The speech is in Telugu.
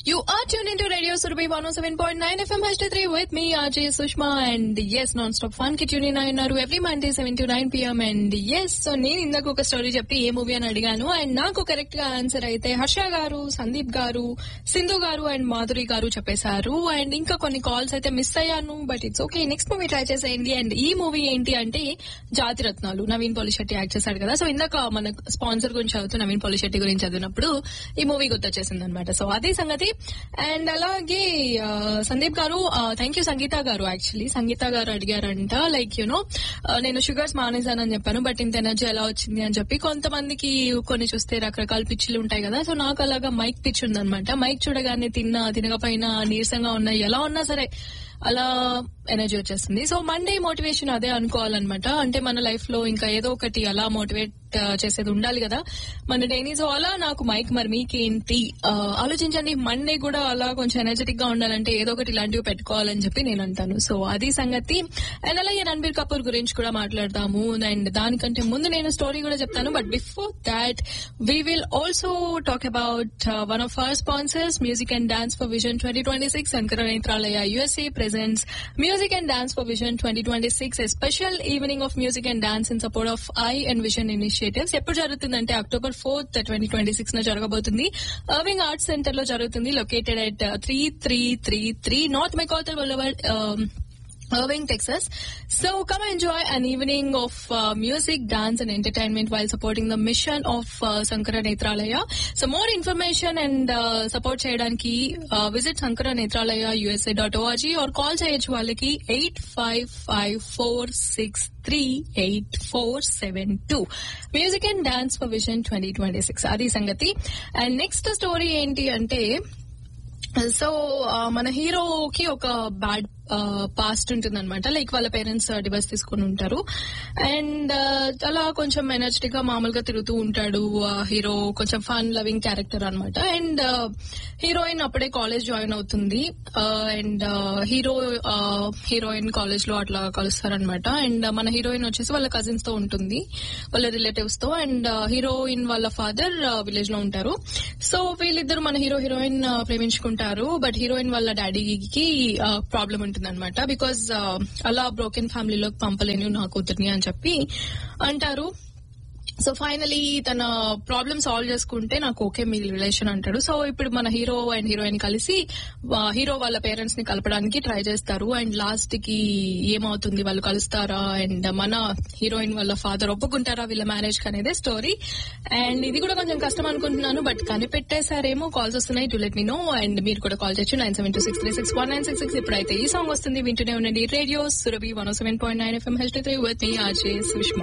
You are tuned into Radio Surabhi 107.9 FM HD3 with me, RJ Sushma, and yes, non-stop fun కి tune in అయినారు every Monday seven to nine PM and yes so నేను ఇందాక ఒక స్టోరీ చెప్పి ఏ మూవీ అని అడిగాను అండ్ నాకు కరెక్ట్ గా ఆన్సర్ అయితే హర్ష గారు సందీప్ గారు సింధు గారు అండ్ మాధురి గారు చెప్పేశారు అండ్ ఇంకా కొన్ని కాల్స్ అయితే మిస్ అయ్యాను but it's okay next movie try చేసేయండి అండ్ ఈ మూవీ ఏంటి అంటే జాతి రత్నాలు నవీన్ పోలిశెట్టి యాక్ట్ చేశాడు కదా సో ఇందాక మన స్పాన్సర్ గురించి చదువుతూ నవీన్ పోలిశెట్టి గురించి చదివినప్పుడు ఈ మూవీ గుర్తొచ్చేసింది అనమాట సో అదే సంగతి అండ్ అలాగే ఆ, సందీప్ గారు థ్యాంక్ యూ సంగీత గారు యాక్చువల్లీ సంగీత గారు అడిగారంట లైక్ యూనో నేను షుగర్స్ మానేశానని చెప్పాను బట్ ఇంత ఎనర్జీ ఎలా వచ్చింది అని చెప్పి కొంతమందికి కొన్ని చూస్తే రకరకాల పిచ్చులు ఉంటాయి కదా సో నాకు అలాగా మైక్ పిచ్ ఉందన్నమాట మైక్ చూడగానే తిన్నా తినకపోయినా నీరసంగా ఉన్నా ఎలా ఉన్నా సరే అలా ఎనర్జీ వచ్చేస్తుంది సో మండే మోటివేషన్ అదే అనుకోవాలన్నమాట అంటే మన లైఫ్ లో ఇంకా ఏదో ఒకటి అలా మోటివేట్ చేసేది ఉండాలి కదా మన డైలీ సో అలా నాకు మైక్ మరి మీకేంటి ఆ, ఆలోచించండి మండే కూడా అలా కొంచెం ఎనర్జెటిక్ గా ఉండాలంటే ఏదో ఒకటి ఇలాంటివి పెట్టుకోవాలని చెప్పి నేను అంటాను సో అది సంగతి అండ్ అలాగే రణబీర్ కపూర్ గురించి కూడా మాట్లాడదాము అండ్ దానికంటే ముందు నేను స్టోరీ కూడా చెప్తాను but before that we will also talk about one of our sponsors music and dance for vision twenty twenty six Shankara Nethralaya USA presents Music and Dance for Vision 2026, a special evening of music and dance in support of I and Vision initiatives. ఎప్పుడు జరుగుతుందంటే October fourth twenty twenty six న జరగబోతుంది అర్వింగ్ ఆర్ట్స్ సెంటర్ లో జరుగుతుంది located at three three three three north MacArthur Irving, Texas. So come enjoy an evening of uh, music, dance and entertainment while supporting the mission of uh, Sankara Netralaya. So more information and uh, support చేయడానికి uh, visit Sankara Netralaya USA.org or call చేయొచ్చు వాళ్ళకి eight five five four six three eight four seven two music and dance for vision twenty twenty six అది సంగతి అండ్ నెక్స్ట్ స్టోరీ ఏంటి అంటే సో ఆ, మన హీరోకి ఒక బ్యాడ్ పాస్ట్ ఉంటుంది అనమాట లైక్ వాళ్ళ పేరెంట్స్ డివర్స్ తీసుకుని ఉంటారు అండ్ అలా కొంచెం ఎనర్జెటిక్ గా మామూలుగా తిరుగుతూ ఉంటాడు హీరో కొంచెం ఫన్ లవింగ్ క్యారెక్టర్ అనమాట అండ్ హీరోయిన్ అప్పుడే కాలేజ్ జాయిన్ అవుతుంది అండ్ హీరో హీరోయిన్ కాలేజ్ లో అట్లా కలుస్తారనమాట అండ్ మన హీరోయిన్ వచ్చేసి వాళ్ళ కజిన్స్ తో ఉంటుంది వాళ్ళ రిలేటివ్స్ తో అండ్ హీరోయిన్ వాళ్ళ ఫాదర్ విలేజ్ లో ఉంటారు సో వీళ్ళిద్దరు మన హీరో హీరోయిన్ ప్రేమించుకుంటారు బట్ హీరోయిన్ వాళ్ళ డాడీకి ప్రాబ్లం ఉంటుంది అనమాట బికాజ్ అలా బ్రోకెన్ ఫ్యామిలీలోకి పంపలేను నా కూతుర్ని అని చెప్పి అంటారు సో ఫైనలీ తన ప్రాబ్లమ్ సాల్వ్ చేసుకుంటే నాకు ఓకే మీ రిలేషన్ అంటాడు సో ఇప్పుడు మన హీరో అండ్ హీరోయిన్ కలిసి హీరో వాళ్ళ పేరెంట్స్ ని కలపడానికి ట్రై చేస్తారు అండ్ లాస్ట్ కి ఏమవుతుంది వాళ్ళు కలుస్తారా అండ్ మన హీరోయిన్ వాళ్ళ ఫాదర్ ఒప్పుకుంటారా వీళ్ళ మ్యారేజ్ కి అనేది స్టోరీ అండ్ ఇది కూడా కొంచెం కష్టం అనుకుంటున్నాను బట్ కనిపెట్టేసారేమో కాల్స్ వస్తున్నాయి to let me know and మీరు కూడా కాల్ చేయొచ్చు nine seven two six three six one nine six six ఇప్పుడైతే ఈ సాంగ్ వస్తుంది వింటూనే ఉండండి radio Surabhi one seven point nine FM health three with me RJ Sushma